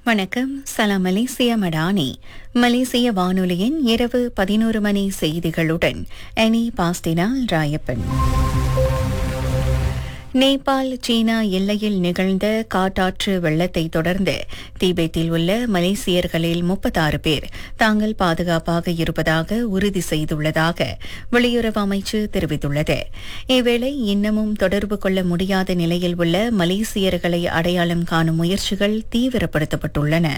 வணக்கம் சலாம் மலேசியா மடானி மலேசிய வானொலியின் இரவு பதினோரு மணி செய்திகளுடன் எனி பாஸ்டினால் ராயப்பன் நேபாள் சீனா எல்லையில் நிகழ்ந்த காட்டாற்று வெள்ளத்தை தொடர்ந்து தீபெத்தில் உள்ள மலேசியர்களில் முப்பத்தாறு பேர் தாங்கள் பாதுகாப்பாக இருப்பதாக உறுதி செய்துள்ளதாக வெளியுறவு அமைச்சு தெரிவித்துள்ளது இவ்வேளை இன்னமும் தொடர்பு கொள்ள முடியாத நிலையில் உள்ள மலேசியர்களை அடையாளம் காணும் முயற்சிகள் தீவிரப்படுத்தப்பட்டுள்ளன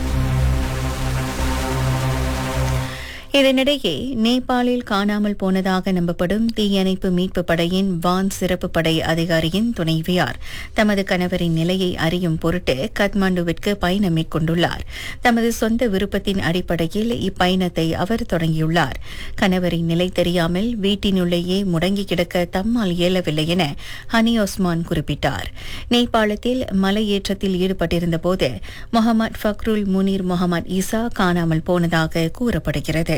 இதனிடையே நேபாளில் காணாமல் போனதாக நம்பப்படும் தீயணைப்பு மீட்பு படையின் வான் சிறப்பு படை அதிகாரியின் துணைவியார் தமது கணவரின் நிலையை அறியும் பொருட்டு கத்மாண்டுவிற்கு பயணம் மேற்கொண்டுள்ளார் தமது சொந்த விருப்பத்தின் அடிப்படையில் இப்பயணத்தை அவர் தொடங்கியுள்ளார் கணவரின் நிலை தெரியாமல் வீட்டினுள்ளேயே முடங்கி கிடக்க தம்மால் இயலவில்லை என ஹனி ஒஸ்மான் குறிப்பிட்டார் நேபாளத்தில் மலையேற்றத்தில் ஈடுபட்டிருந்த போது முகமது ஃபக்ருல் முனீர் முகமது ஈசா காணாமல் போனதாக கூறப்படுகிறது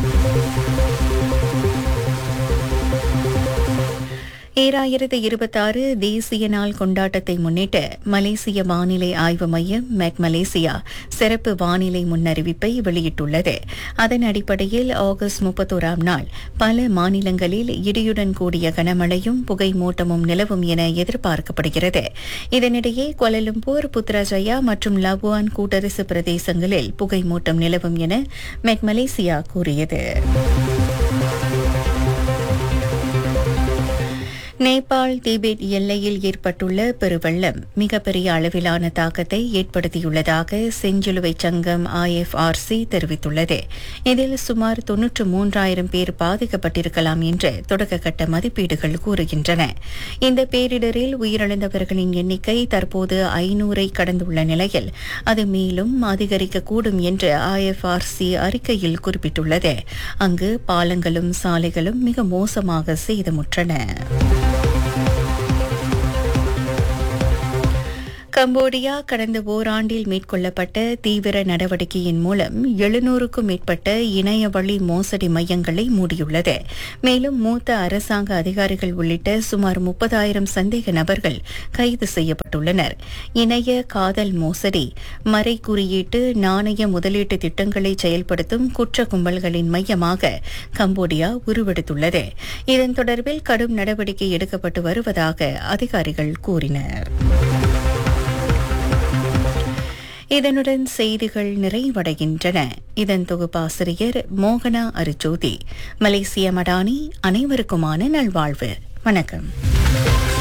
ஈராயிரத்து இருபத்தாறு தேசிய நாள் கொண்டாட்டத்தை முன்னிட்டு மலேசிய வானிலை ஆய்வு மையம் மெட் மலேசியா சிறப்பு வானிலை முன்னறிவிப்பை வெளியிட்டுள்ளது அதன் அடிப்படையில் ஆகஸ்ட் முப்பத்தோராம் நாள் பல மாநிலங்களில் இடியுடன் கூடிய கனமழையும் புகை மூட்டமும் நிலவும் என எதிர்பார்க்கப்படுகிறது இதனிடையே கோலலம்பூர் புத்ராஜயா மற்றும் லபுவான் கூட்டரசு பிரதேசங்களில் புகை மூட்டம் நிலவும் என மெட் மலேசியா கூறியது நேபாள் திபெத் எல்லையில் ஏற்பட்டுள்ள பெருவெள்ளம் மிகப்பெரிய அளவிலான தாக்கத்தை ஏற்படுத்தியுள்ளதாக செஞ்சிலுவை சங்கம் ஐஎஃப்ஆர்சி தெரிவித்துள்ளது இதில் சுமார் தொன்னூற்று மூன்றாயிரம் பேர் பாதிக்கப்பட்டிருக்கலாம் என்று தொடக்கக்கட்ட மதிப்பீடுகள் கூறுகின்றன இந்த பேரிடரில் உயிரிழந்தவர்களின் எண்ணிக்கை தற்போது ஐநூறை கடந்துள்ள நிலையில் அது மேலும் அதிகரிக்கக்கூடும் என்று ஐஎஃப்ஆர்சி அறிக்கையில் குறிப்பிட்டுள்ளது அங்கு பாலங்களும் சாலைகளும் மிக மோசமாக சேதமுற்றன கம்போடியா கடந்த ஓராண்டில் மேற்கொள்ளப்பட்ட தீவிர நடவடிக்கையின் மூலம் எழுநூறுக்கும் மேற்பட்ட இணையவழி மோசடி மையங்களை மூடியுள்ளது மேலும் மூத்த அரசாங்க அதிகாரிகள் உள்ளிட்ட சுமார் முப்பதாயிரம் சந்தேக நபர்கள் கைது செய்யப்பட்டுள்ளனர் இணைய காதல் மோசடி மறை குறியீட்டு நாணய முதலீட்டு திட்டங்களை செயல்படுத்தும் குற்ற கும்பல்களின் மையமாக கம்போடியா உருவெடுத்துள்ளது இதன் தொடர்பில் கடும் நடவடிக்கை எடுக்கப்பட்டு வருவதாக அதிகாரிகள் கூறினர் இதனுடன் செய்திகள் நிறைவடைகின்றன இதன் தொகுப்பாசிரியர் மோகனா அருஜோதி மலேசிய மடானி அனைவருக்குமான நல்வாழ்வு வணக்கம்